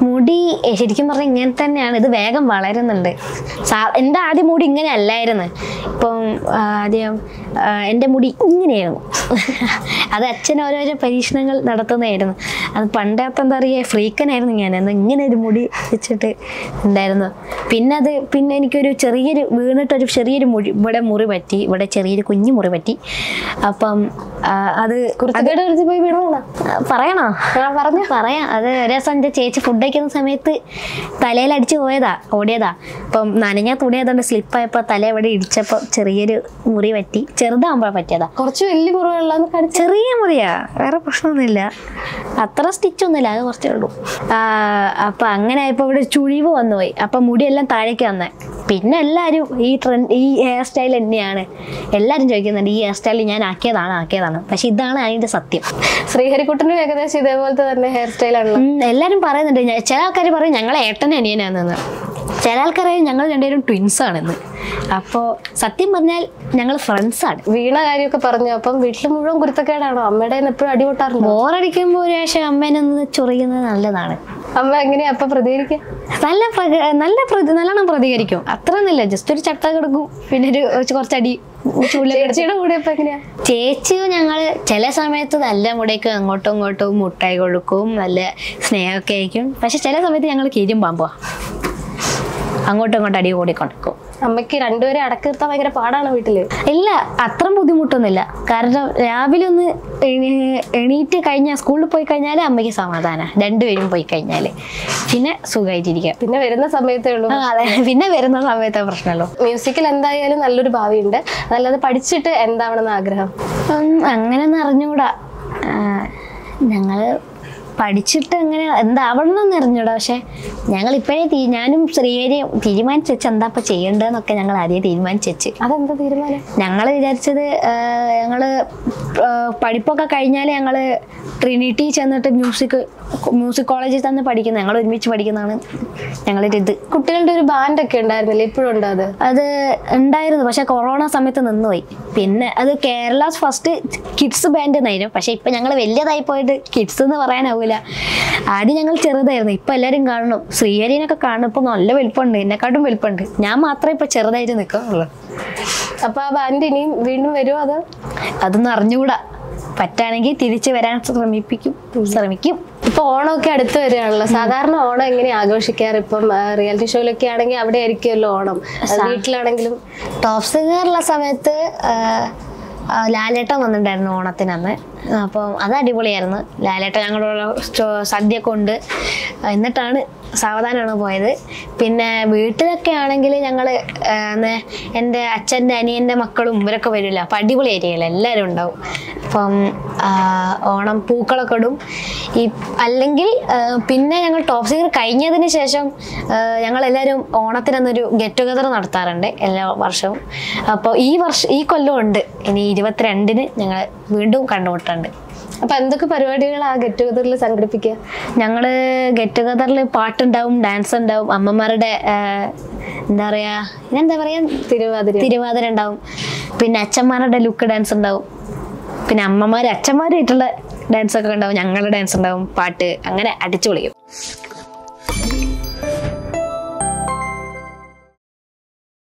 മുടി ഏ, ശരിക്കും പറഞ്ഞാൽ ഇങ്ങനെ തന്നെയാണ് ഇത് വേഗം വളരുന്നുണ്ട് സാ എൻ്റെ ആദ്യം മുടി ഇങ്ങനെ അല്ലായിരുന്നു ഇപ്പം ആ, ആദ്യം ആ, എൻ്റെ മുടി ഇങ്ങനെയായിരുന്നു അത് അച്ഛൻ ഓരോരോ പരീക്ഷണങ്ങൾ നടത്തുന്നതായിരുന്നു അത് പണ്ടത്തെ എന്താ പറയുക ഫ്രീക്കനായിരുന്നു ഞാൻ എന്നാൽ ഇങ്ങനെ ഒരു മുടി വെച്ചിട്ട് ഉണ്ടായിരുന്നു പിന്നെ അത് പിന്നെ എനിക്കൊരു ചെറിയൊരു വീണിട്ടൊരു ചെറിയൊരു മുടി ഇവിടെ മുറി പറ്റി ഇവിടെ ചെറിയൊരു കുഞ്ഞു മുറി പറ്റി അപ്പം ആ, അത് കുർത്തക്കേട് എടുത്ത് പോയി വീണോളാം ആ, പറയണോ പറഞ്ഞു പറയാം അത് ഒരു ദിവസം എൻ്റെ ചേച്ചി ഫുഡ് കഴിക്കുന്ന സമയത്ത് തലയിൽ അടിച്ചു പോയതാ ഓടിയതാ അപ്പം നനഞ്ഞ തുണിയായതുകൊണ്ട് സ്ലിപ്പായപ്പോൾ തല ഇവിടെ ഇടിച്ചപ്പോൾ ചെറിയൊരു മുറി പറ്റി ചെറുതാകുമ്പോൾ പറ്റിയതാ കുറച്ച് വലിയ മുറിവുള്ളതെന്ന് കാണിച്ചു ചെറിയ മുറിയാ വേറെ പ്രശ്നമൊന്നുമില്ല അത്ര സ്റ്റിച്ച് ഒന്നുമില്ല അത് കുറച്ചേ ഉള്ളൂ ആ, അപ്പൊ അങ്ങനെ ആയപ്പോ ഇവിടെ ചുഴിവ് വന്നുപോയി അപ്പൊ മുടിയെല്ലാം താഴേക്ക് വന്നേ പിന്നെ എല്ലാവരും ഈ ട്രെൻഡ് ഈ ഹെയർ സ്റ്റൈൽ തന്നെയാണ് എല്ലാവരും ചോദിക്കുന്നുണ്ട് ഈ ഹെയർ സ്റ്റൈൽ ഞാൻ ആക്കിയതാണ് ആക്കിയതാണ് പക്ഷെ ഇതാണ് അതിന്റെ സത്യം ശ്രീഹരിക്കുട്ടനും ഏകദേശം ഇതേപോലത്തെ തന്നെ ഹെയർ സ്റ്റൈലാണല്ലോ ഉം, എല്ലാരും പറയുന്നുണ്ട് ഞ- ചില ആൾക്കാർ പറയും ഞങ്ങൾ ഏട്ടൻ അനിയനാണെന്ന് ചില ആൾക്കാർ പറയും ഞങ്ങൾ രണ്ടുപേരും ട്വിൻസ് ആണെന്ന് അപ്പോൾ സത്യം പറഞ്ഞാൽ ഞങ്ങൾ ഫ്രണ്ട്സ് ആണ് വീണ കാര്യമൊക്കെ പറഞ്ഞു അപ്പം വീട്ടിൽ മുഴുവൻ കുരുത്തക്കേടാണോ അമ്മയുടെ കയ്യിൽ നിന്ന് എപ്പോഴും അടിപൊട്ടാറുണ്ടോ ബോറടിക്കുമ്പോൾ ഒരു പക്ഷേ അമ്മേനെ ഒന്ന് ചൊറിയുന്നത് നല്ലതാണ് അമ്മ എങ്ങനെയാ അപ്പൊ പ്രതികരിക്കുക നല്ല പ്രക- നല്ല പ്രതി നല്ലോണം പ്രതികരിക്കും അത്ര ഒന്നുമില്ല ജസ്റ്റ് ഒരു ചട്ട കിടക്കും പിന്നെ ഒരു ഒരു കുറച്ചടി ചൂലൊക്കെ എടുത്ത് ചേച്ചിയുടെ കൂടെ ഇപ്പൊ എങ്ങനെയാ ചേച്ചിയോ ഞങ്ങൾ ചില സമയത്ത് നല്ല മുടയ്ക്കും അങ്ങോട്ടും ഇങ്ങോട്ടും മുട്ടായി കൊടുക്കും നല്ല സ്നേഹമൊക്കെ ആയിരിക്കും പക്ഷെ ചില സമയത്ത് ഞങ്ങൾ കീരും പാമ്പോ അങ്ങോട്ടും ഇങ്ങോട്ടും അടി കൂടിക്കൊണ്ടിരിക്കും അമ്മയ്ക്ക് രണ്ടുപേരെ അടക്കി നിർത്താൻ ഭയങ്കര പാടാണ് വീട്ടില് ഇല്ല അത്ര ബുദ്ധിമുട്ടൊന്നുമില്ല കാരണം രാവിലെ ഒന്ന് എണീ- എണീറ്റ് കഴിഞ്ഞാൽ സ്കൂളിൽ പോയി കഴിഞ്ഞാൽ അമ്മയ്ക്ക് സമാധാനം രണ്ടുപേരും പോയി കഴിഞ്ഞാൽ പിന്നെ സുഖമായിട്ടിരിക്കാം പിന്നെ വരുന്ന സമയത്തേ ഉള്ളൂ ആ, അതെ പിന്നെ വരുന്ന സമയത്തെ പ്രശ്നമുള്ളൂ മ്യൂസിക്കിൽ എന്തായാലും നല്ലൊരു ഭാവിയുണ്ട് അതല്ലാതെ പഠിച്ചിട്ട് എന്താവണമെന്ന് ആഗ്രഹം ഉം, അങ്ങനെയൊന്നും അറിഞ്ഞൂടാ ആ, ഞങ്ങള് പഠിച്ചിട്ട് അങ്ങനെ എന്താവണമെന്ന് അറിഞ്ഞൂടാ പക്ഷെ ഞങ്ങൾ ഇപ്പോഴേ തീ ഞാനും ശ്രീഹരിയും തീരുമാനിച്ചു വെച്ച് എന്താ ഇപ്പൊ ചെയ്യേണ്ടതെന്നൊക്കെ ഞങ്ങൾ ആദ്യം തീരുമാനിച്ചു വെച്ച് അതെന്താ തീരുമാനം ഞങ്ങൾ വിചാരിച്ചത് ഞങ്ങൾ പഠിപ്പൊക്കെ കഴിഞ്ഞാൽ ഞങ്ങൾ ട്രിനിറ്റി ചെന്നിട്ട് മ്യൂസിക് മ്യൂസിക് കോളേജിൽ തന്നെ പഠിക്കുന്നത് ഞങ്ങൾ ഒരുമിച്ച് പഠിക്കുന്നതാണ് ഞങ്ങളുടെ ഇത് കുട്ടികളുടെ ഒരു ബാൻഡ് ഒക്കെ ഉണ്ടായിരുന്നില്ലേ ഇപ്പോഴും ഉണ്ടോ അത് അത് ഉണ്ടായിരുന്നു പക്ഷെ കൊറോണ സമയത്ത് നിന്നുപോയി പിന്നെ അത് കേരളാസ് ഫസ്റ്റ് കിഡ്സ് ബാൻഡ് എന്നായിരുന്നു പക്ഷെ ഇപ്പൊ ഞങ്ങൾ വലിയതായി പോയിട്ട് കിഡ്സ് എന്ന് പറയാനാവൂല ആദ്യം ഞങ്ങൾ ചെറുതായിരുന്നു ഇപ്പൊ എല്ലാവരും കാണണം ശ്രീഹരിനൊക്കെ കാണണം ഇപ്പൊ നല്ല വലിപ്പമുണ്ട് എന്നെക്കാട്ടും വലിപ്പമുണ്ട് ഞാൻ മാത്രമേ ഇപ്പൊ ചെറുതായിട്ട് നിൽക്കുന്നുള്ളൂ അപ്പൊ ആ ബാൻഡ് ഇനിയും വീണ്ടും വരുമോ അത് അതൊന്നും അറിഞ്ഞുകൂടാ പറ്റാണെങ്കിൽ തിരിച്ചു വരാൻ ശ്രമിപ്പിക്കും ശ്രമിക്കും ഇപ്പൊ ഓണമൊക്കെ അടുത്ത് വരികയാണല്ലോ സാധാരണ ഓണം എങ്ങനെ ആഘോഷിക്കാറ് ഇപ്പം റിയാലിറ്റി ഷോയിലൊക്കെ ആണെങ്കിൽ അവിടെ ആയിരിക്കുമല്ലോ ഓണം അത് വീട്ടിലാണെങ്കിലും ടോപ്പ് സിംഗറുള്ള സമയത്ത് ആ, ആ, ലാലേട്ടൻ വന്നിട്ടുണ്ടായിരുന്നു ഓണത്തിന് അന്ന് അപ്പം അത് അടിപൊളിയായിരുന്നു ലാലേട്ടൻ ഞങ്ങളോട് സ്റ്റോ- സദ്യയൊക്കെ ഉണ്ട് എന്നിട്ടാണ് സാവധാനമാണ് പോയത് പിന്നെ വീട്ടിലൊക്കെ ആണെങ്കിൽ ഞങ്ങൾ എൻ്റെ അച്ഛൻ്റെ അനിയൻ്റെ മക്കളും ഇവരൊക്കെ വരില്ല അപ്പം അടിപൊളിയായിരിക്കില്ല എല്ലാവരും ഉണ്ടാവും അപ്പം ആ, ഓണം പൂക്കളൊക്കെ ഇടും ഈ അല്ലെങ്കിൽ ആ, പിന്നെ ഞങ്ങൾ ടോപ്പ് സിംഗർ കഴിഞ്ഞതിന് ശേഷം ഞങ്ങൾ എല്ലാവരും ഓണത്തിനൊന്നൊരു ഗെറ്റ് ടുഗദർ നടത്താറുണ്ട് എല്ലാ വർഷവും അപ്പോൾ ഈ വർഷം ഈ കൊല്ലം ഉണ്ട് ഇനി ഇരുപത്തിരണ്ടിന് ഞങ്ങൾ വീണ്ടും കണ്ടുമുട്ടുണ്ട് അപ്പൊ എന്തൊക്കെ പരിപാടികൾ ആ ഗെറ്റ് ടുഗദറിൽ സംഘടിപ്പിക്കുക ഞങ്ങൾ ഗെറ്റ് ടുഗദറിൽ പാട്ടുണ്ടാവും ഡാൻസ് ഉണ്ടാവും അമ്മമാരുടെ ആ, എന്താ പറയാ ഇതെന്താ പറയാ തിരുവാതിര തിരുവാതിര ഉണ്ടാവും പിന്നെ അച്ഛന്മാരുടെ ലുക്ക് ഡാൻസ് ഉണ്ടാവും പിന്നെ അമ്മമാർ അച്ഛന്മാരായിട്ടുള്ള ഡാൻസ് ഒക്കെ ഉണ്ടാവും ഞങ്ങളുടെ ഡാൻസ് ഉണ്ടാവും പാട്ട് അങ്ങനെ അടിച്ചു പൊളിക്കും